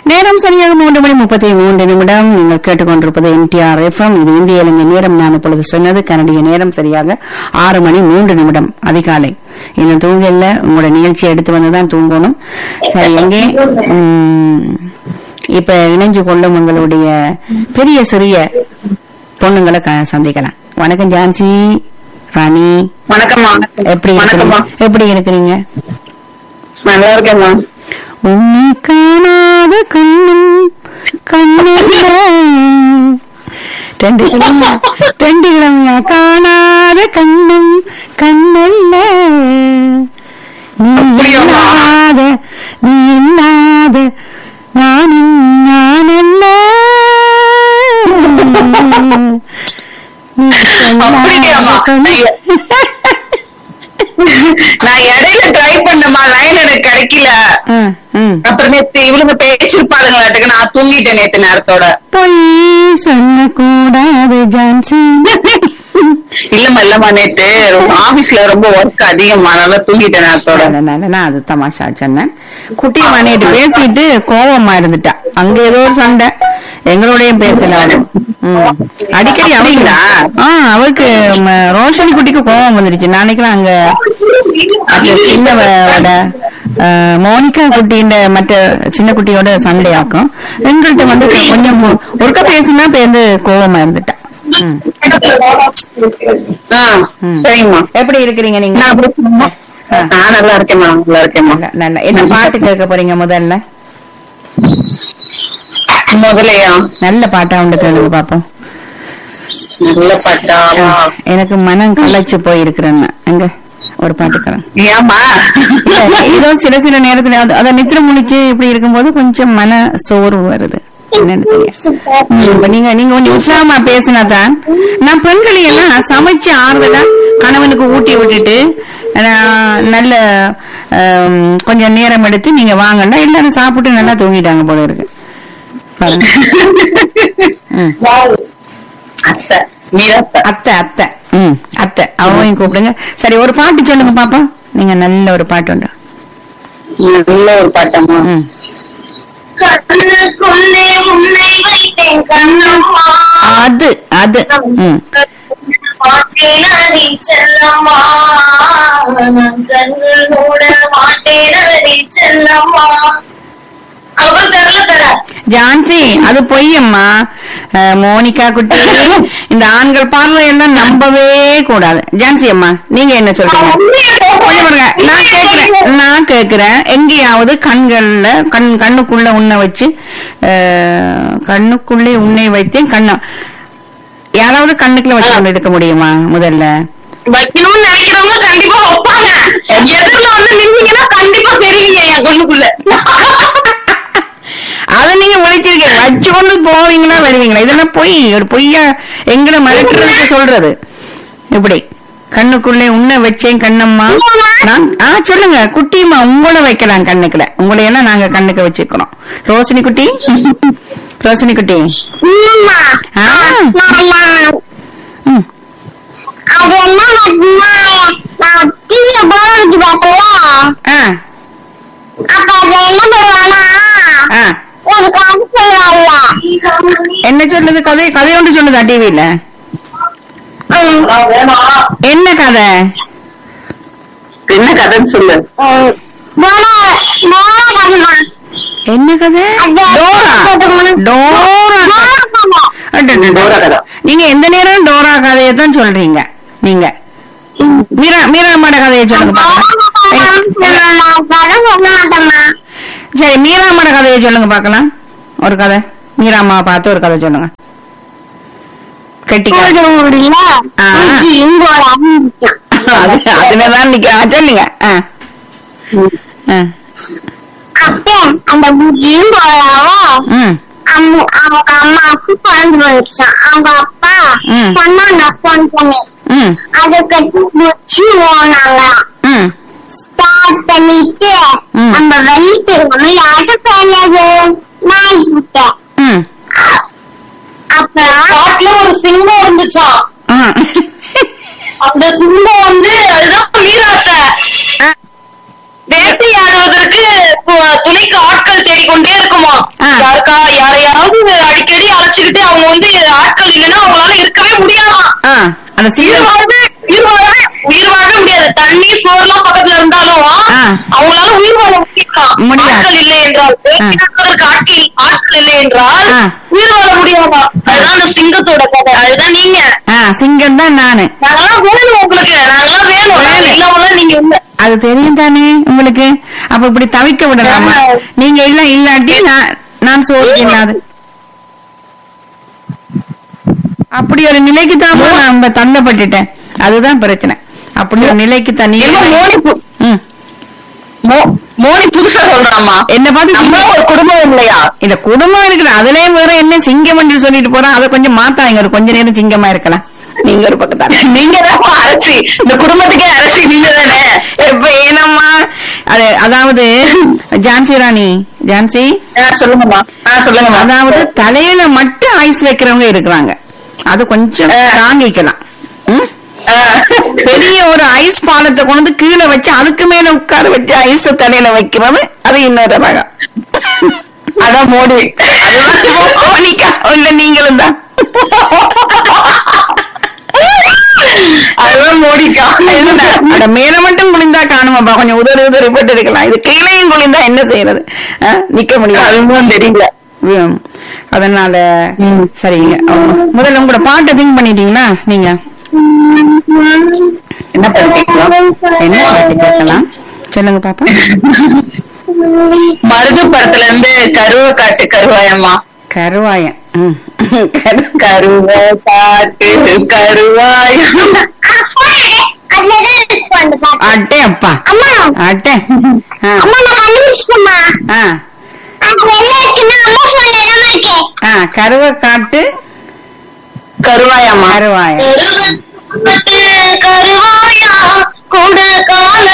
நேரம் சரியாக மூன்று மணி முப்பத்தி மூன்று நிமிடம் நீங்கள் கேட்டுக்கொண்டிருப்பது எம்டிஆர் எஃப்எம் இது இந்திய இலங்கை நேரம் நான் இப்பொழுது சொன்னது கனடிய நேரம் சரியாக ஆறு மணி மூன்று நிமிடம் அதிகாலை இன்னும் தூங்கல உங்களோட நிகழ்ச்சியை எடுத்து வந்துதான் தூங்கணும் சரி எங்கே உம், இப்ப இணைஞ்சு கொள்ளும் உங்களுடைய பெரிய சிறிய பொண்ணுங்களை க- சந்திக்கலாம் வணக்கம் ஜான்சி ராணி வணக்கம்மா எப்படி வணக்கம்மா இருக்கிறீங்க எப்படி இருக்கிறீங்க நல்லா இருக்கேம்மா உன்னை காணாத கண்ணும் கண்ணில்ல ரெண்டு கிழமையா ரெண்டு கிழமையா காணாத கண்ணும் கண்ணல்ல நீ அப்படியாம்மா? இல்லாத நீ இல்லாத நானும் நானல்ல நீ அப்படியாம்மா? சொல்லாத சொன்ன- நான் இடையில ட்ரை பண்ணமா லைன் எனக்கு கிடைக்கல ம், ம். அப்புறம் நேத்து இவளுங்க பேசிருப்பாளுங்களாட்டுக்கு நான் தூங்கிட்டேன் நேத்து நேரத்தோட பொய் சொல்லக்கூடாது ஜான்சி இல்லம்மா இல்லம்மா நேத்து ஆபீஸ்ல ரொம்ப ஒர்க் அதிகமா அதனால தூங்கிட்டேன் நேரத்தோட அதனால நான் அது தமாஷா சொன்னேன் குட்டி மணிட்டு பேசிட்டு கோவமா இருந்துட்டா அங்க ஏதோ ஒரு சண்டை எங்களோடயும் பேசல அவரு. ம். அடிக்கடி அவங்களா ஆ அவருக்கு ம, ரோஷனி குட்டிக்கு கோவம் வந்துருச்சு நான் நினைக்கிறேன் அங்க அந்த சின்னவோட அஹ், மோனிகா குட்டியின் மற்ற சின்ன குட்டியோட சண்டையாக்கும் எங்கள்கிட்ட வந்து கொஞ்சம் ஒருக்கா பேசினா பேருந்து கோவமா இருந்துட்டா ம். ஆ, ம். சரிங்கம்மா எப்படி இருக்கிறீங்க நீங்க நான் அப்படி சொன்னேம்மா. நான் நல்லா இருக்கேம்மா நல்லா இருக்கேம்மா நல்ல- நல்ல என்ன பாட்டு கேட்க போறீங்க முதல்ல முதலையா நல்ல பாட்டா உண்டு கேளுங்க பாப்போம் நல்ல பாட்டா எனக்கு மனம் கலைச்சு போயிருக்கிறேன்னு எங்க ஒரு பாட்டுக்கிறேன் ஏமா ஏதோ சில சில நேரத்துல அது- அத நித்திர முழிச்சு இப்படி இருக்கும்போது கொஞ்சம் மன சோர்வு வருது என்னன்னு தெரியும் ம், இப்ப நீங்க நீங்க கொஞ்சம் உற்சாகமா பேசினா தான் நான் பெண்களை எல்லாம் சமைச்சு ஆறுதலா கணவனுக்கு ஊட்டி விட்டுட்டு நான் நல்ல ஆம், கொஞ்சம் நேரம் எடுத்து நீங்க வாங்கன்னா எல்லாரும் சாப்பிட்டு நல்லா தூங்கிட்டாங்க போல இருக்கு பாருங்க. ம். அத்தை மீரத்தை அத்தை அத்தை ம் அத்தை அவங்களையும் கூப்பிடுங்க சரி ஒரு பாட்டு சொல்லுங்க பாப்பா நீங்க நல்ல ஒரு பாட்டு உண்டு நல்ல ஒரு பாட்டம்மா ம் கண்ணுக்குள்ளே உன்னை வைத்தேன் கண்ணம்மா அது அது ம் மாட்டேனடி செல்லம்மா நான் கண்கள் மூட மாட்டேனடி செல்லம்மா அவர் தரல தர ஜான்சி அது பொய்யம்மா அஹ், மோனிகா குட்டி இந்த ஆண்கள் பார்வை எல்லாம் நம்பவே கூடாது ஜான்சி அம்மா நீங்க என்ன சொல்றீங்க கொஞ்சம் பாருங்க நான் கேக்குறேன் நான் கேக்குறேன் எங்கேயாவது கண்கள்ல கண் கண்ணுக்குள்ள உன்னை வச்சு அஹ், கண்ணுக்குள்ளே உன்னை வைத்தேன் கண்ணா யாராவது கண்ணுக்குள்ள வச்சு கொண்டு எடுக்க முடியுமா முதல்ல வைக்கணும்னு நினைக்கிறவங்க கண்டிப்பா வைப்பாங்க எதிரில வந்து நின்னீங்கன்னா கண்டிப்பா தெரியுங்க என் கண்ணுக்குள்ள அத நீங்க விழிச்சிருக்கீங்க வச்சு கொண்டு போவீங்களா வருவீங்களா இதெல்லாம் பொய் ஒரு பொய்யா எங்களை மிரட்டுறதுக்கு சொல்றது இப்படி கண்ணுக்குள்ளே உன்னை வச்சேன் கண்ணம்மா நான் ஆ சொல்லுங்க குட்டியம்மா உங்களை வைக்கலாம் கண்ணுக்குள்ள உங்களை எல்லாம் நாங்க கண்ணுக்கு வச்சுக்கிறோம் ரோஷினி குட்டி ரோஷினி குட்டி ஆ. ம். அது என்ன நான் டிவிய போர் வச்சு பார்த்தோம் ஆ அப்ப அது என்ன பண்ணுவானா ஆ ஒரு கதை சொல்லுவாள்ல என்ன சொல்லுது கதை கதை ஒன்று சொல்லுதா டிவியில என்ன கதை என்ன கதைன்னு சொல்லு போன போன கதைமா என்ன கதை டோரா டோரா அடடட. டோரா கதை. நீங்க எந்த நேரம் டோரா கதையை தான் சொல்றீங்க நீங்க மீரா மீரா அம்மாட கதையை சொல்லுங்க பார்க்கலாம் சரி மீரா அம்மாட கதையை சொல்லுங்க பார்க்கலாம் ஒரு கதை மீரா அம்மாவை பார்த்து ஒரு கதை சொல்லுங்க கெட்டி அது அதுலதான் நிக்க சொல்லுங்க ஆ. ஆ. அந்த புஜியும் போறாவோ ம் அவங்க அவங்க அம்மாவுக்கு குழந்தை போயிடுச்சான் அவங்க அப்பா ம். சொன்னாங்க போன் பண்ணி ம் அதுக்கு புச்சி ஓனாங்களாம் ம் ஸ்டார்ட் பண்ணிட்டு ம். நம்ம வெளி தெரியாம யார்கிட்ட சொன்னது நாய் கிட்ட ம் அப்புறம் காட்டுல ஒரு சிங்கம் இருந்துச்சாம் ஆ. அந்த சிங்கம் வந்து அதுதான் மீராத்த வேட்டையாடுவதற்கு து- துணைக்கு ஆட்கள் தேடிக்கொண்டே இருக்குமா ஆ. யாருக்கா யாரையாவது அடிக்கடி அழைச்சுக்கிட்டு அவங்க வந்து ஆட்கள் இல்லைன்னா அவங்களால இருக்கவே முடியாமா ஆ அந்த உயிர் சீரியல் வாழ்வே உயிர் வாழவே உயிர் வாழவே முடியாது தண்ணி சோறுலாம் பக்கத்துல இருந்தாலும் ஆ. அவங்களால உயிர் வாழ முடியுமா முடியாது. ஆட்கள் இல்லை என்றால் பேசினதற்கு ஆட்கள் ஆட்கள் இல்லை என்றால் ஆ. உயிர் வாழ முடியாமா அதுதான் அந்த சிங்கத்தோட கதை அதுதான் நீங்க ஆ சிங்கம் தான் நானு நாங்களாம் வேணும் உங்களுக்கு நாங்களாம் வேணும் நாங்க வேணும். இல்லாமலாம் நீங்க இல்ல அது தெரியும் தானே உங்களுக்கு அப்ப இப்படி தவிக்க விடலாமா ஆமா. நீங்க இல்ல இல்லாட்டி நான் நான் சோறு இல்லாது அப்படி ஒரு நிலைக்கு தான் நான் இப்ப தள்ளப்பட்டுட்டேன் அதுதான் பிரச்சனை அப்படி ஒரு நிலைக்கு தான் நீங்க என்ன மோனி பு- ம். மோ- மோனி புதுசா சொல்றாமா என்ன பார்த்து நம்ம சிங்கம் ஒரு குடும்பம் இல்லையா இல்ல குடும்பம் இருக்குது அதுலயும் வேற என்ன சிங்கம் என்று சொல்லிட்டு போறோம் அதை கொஞ்சம் மாத்தாங்க ஒரு கொஞ்ச நேரம் சிங்கமா இருக்கலாம் நீங்க ஒரு பக்கத்தான நீங்க தான் அரசி இந்த குடும்பத்துக்கே அரசி நீங்க தானே எப்ப ஏனம்மா அது அதாவது ஜான்சி ராணி ஜான்சி ஆ, சொல்லுங்கம்மா ஆ சொல்லுங்கம்மா அதாவது தலையில மட்டும் ஐஸ் வைக்கிறவங்க இருக்கிறாங்க அது கொஞ்சம் ஆ. தாங்கிக்கலாம் ம்? ஆ. பெரிய ஒரு ஐஸ் பாலத்தை கொண்டு வந்து கீழே வச்சு அதுக்கு மேல உட்கார வச்சு ஐஸ் தலையில வைக்கிறது அது இன்னொரு ரகம் அதான் மோடி அதுதான் மோனிகா இல்ல நீங்களும் தான் அதுதான் மோடிக்கா அட மேல மட்டும் குளிந்தா காணுமாப்பா கொஞ்சம் உதறி உதறி போட்டு இருக்கலாம் இது கீழையும் குளிந்தா என்ன செய்யறது ஆ? நிக்க முடியாது அதுவும் தெரியல ம். அதனால ம். சரிங்க ஆமா. முதல்ல உங்களோட பாட்டை திங்க் பண்ணிட்டீங்களா நீங்க என்ன பண்ணிக்கலாம் என்ன பாட்டு கேட்கலாம் சொல்லுங்க பாப்பா மருது படத்துல இருந்து கருவ காட்டு கருவாயம்மா கருவாயம் ம். கரு- கருவ காட்டு கருவாயம் அதுலதான் இருக்கு அந்த பாட்டு அட்டே அப்பா அம்மா அட்டே ஆ. அம்மா நான் கண்டுபிடிச்சிட்டேம்மா ஆ. அது என்ன இருக்குன்னா அம்மா போன்ல எல்லாமே இருக்கு ஆ, கருவை காட்டு கருவாயம்மா கருவாயம் கருவ காட்டு